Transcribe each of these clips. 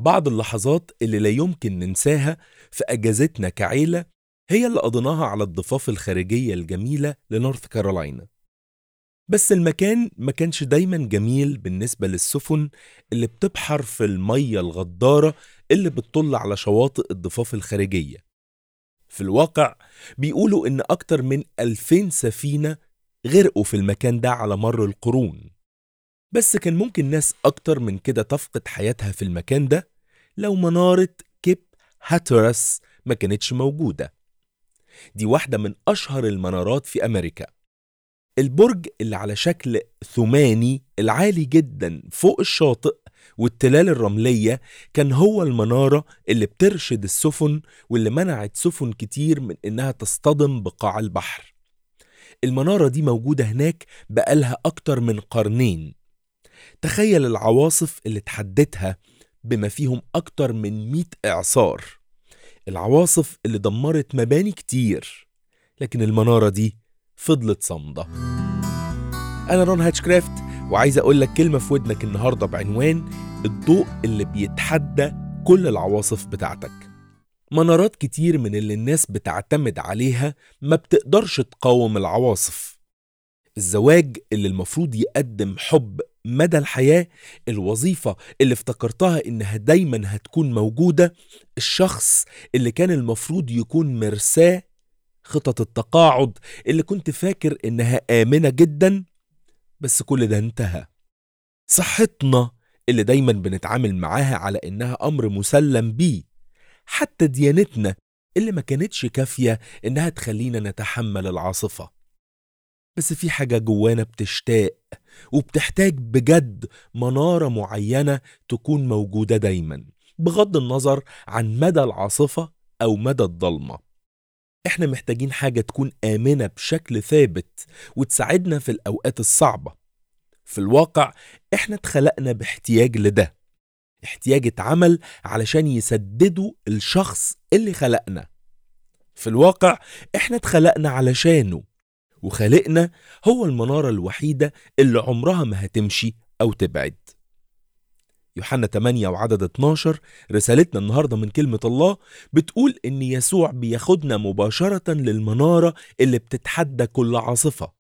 بعض اللحظات اللي لا يمكن ننساها في أجازتنا كعيلة هي اللي قضيناها على الضفاف الخارجية الجميلة لنورث كارولاينا بس المكان ما كانش دايما جميل بالنسبة للسفن اللي بتبحر في المية الغدارة اللي بتطل على شواطئ الضفاف الخارجية في الواقع بيقولوا إن أكتر من 2000 سفينة غرقوا في المكان ده على مر القرون بس كان ممكن ناس أكتر من كده تفقد حياتها في المكان ده لو منارة كيب هاتورس ما كانتش موجودة دي واحدة من أشهر المنارات في أمريكا البرج اللي على شكل ثماني العالي جدا فوق الشاطئ والتلال الرملية كان هو المنارة اللي بترشد السفن واللي منعت سفن كتير من إنها تصطدم بقاع البحر المنارة دي موجودة هناك بقالها أكتر من قرنين تخيل العواصف اللي تحدتها بما فيهم أكتر من 100 إعصار العواصف اللي دمرت مباني كتير لكن المنارة دي فضلت صامدة أنا رون هاتشكرافت وعايز أقول لك كلمة في ودنك النهاردة بعنوان الضوء اللي بيتحدى كل العواصف بتاعتك منارات كتير من اللي الناس بتعتمد عليها ما بتقدرش تقاوم العواصف الزواج اللي المفروض يقدم حب مدى الحياة الوظيفة اللي افتكرتها إنها دايما هتكون موجودة الشخص اللي كان المفروض يكون مرساه خطط التقاعد اللي كنت فاكر إنها آمنة جدا بس كل ده انتهى صحتنا اللي دايما بنتعامل معاها على إنها أمر مسلم بيه حتى ديانتنا اللي ما كانتش كافية إنها تخلينا نتحمل العاصفة بس في حاجة جوانا بتشتاق وبتحتاج بجد منارة معينة تكون موجودة دايما بغض النظر عن مدى العاصفة أو مدى الضلمة احنا محتاجين حاجة تكون آمنة بشكل ثابت وتساعدنا في الأوقات الصعبة في الواقع احنا اتخلقنا باحتياج لده احتياج اتعمل علشان يسددوا الشخص اللي خلقنا في الواقع احنا اتخلقنا علشانه وخالقنا هو المنارة الوحيدة اللي عمرها ما هتمشي أو تبعد يوحنا 8 وعدد 12 رسالتنا النهاردة من كلمة الله بتقول إن يسوع بياخدنا مباشرة للمنارة اللي بتتحدى كل عاصفة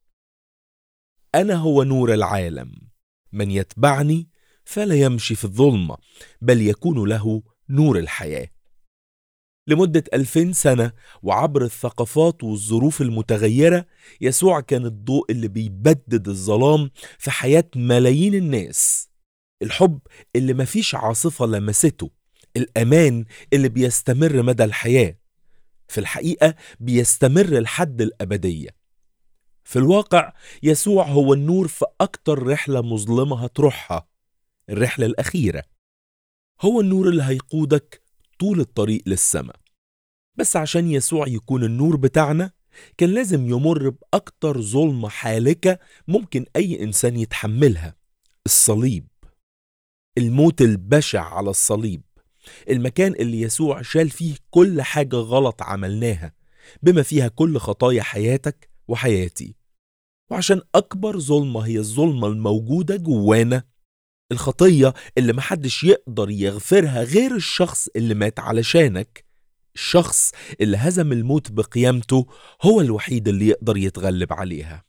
أنا هو نور العالم من يتبعني فلا يمشي في الظلمة بل يكون له نور الحياة لمدة ألفين سنة وعبر الثقافات والظروف المتغيرة يسوع كان الضوء اللي بيبدد الظلام في حياة ملايين الناس الحب اللي مفيش عاصفة لمسته الأمان اللي بيستمر مدى الحياة في الحقيقة بيستمر لحد الأبدية في الواقع يسوع هو النور في أكتر رحلة مظلمة هتروحها الرحلة الأخيرة هو النور اللي هيقودك طول الطريق للسماء بس عشان يسوع يكون النور بتاعنا كان لازم يمر بأكتر ظلمة حالكة ممكن أي إنسان يتحملها الصليب الموت البشع على الصليب المكان اللي يسوع شال فيه كل حاجة غلط عملناها بما فيها كل خطايا حياتك وحياتي وعشان أكبر ظلمة هي الظلمة الموجودة جوانا الخطية اللي محدش يقدر يغفرها غير الشخص اللي مات علشانك الشخص اللي هزم الموت بقيامته هو الوحيد اللي يقدر يتغلب عليها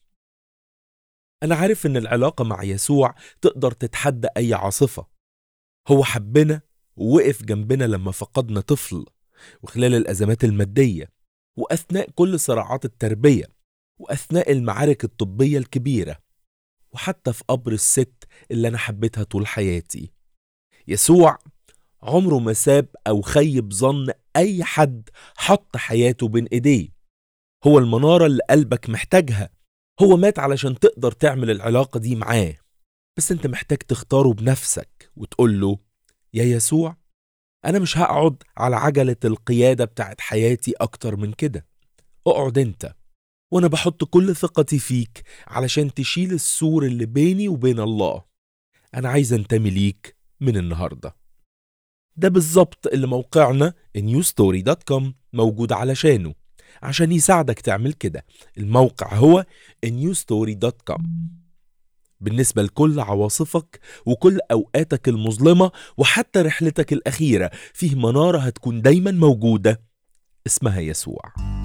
أنا عارف إن العلاقة مع يسوع تقدر تتحدى أي عاصفة هو حبنا ووقف جنبنا لما فقدنا طفل وخلال الأزمات المادية وأثناء كل صراعات التربية وأثناء المعارك الطبية الكبيرة وحتى في قبر الست اللي أنا حبيتها طول حياتي يسوع عمره ما ساب أو خيب ظن أي حد حط حياته بين إيديه هو المنارة اللي قلبك محتاجها هو مات علشان تقدر تعمل العلاقة دي معاه بس انت محتاج تختاره بنفسك وتقول له يا يسوع أنا مش هقعد على عجلة القيادة بتاعت حياتي أكتر من كده اقعد انت وأنا بحط كل ثقتي فيك علشان تشيل السور اللي بيني وبين الله أنا عايز أنتمي ليك من النهاردة ده بالظبط اللي موقعنا newstory.com موجود علشانه عشان يساعدك تعمل كده الموقع هو newstory.com بالنسبة لكل عواصفك وكل أوقاتك المظلمة وحتى رحلتك الأخيرة فيه منارة هتكون دايما موجودة اسمها يسوع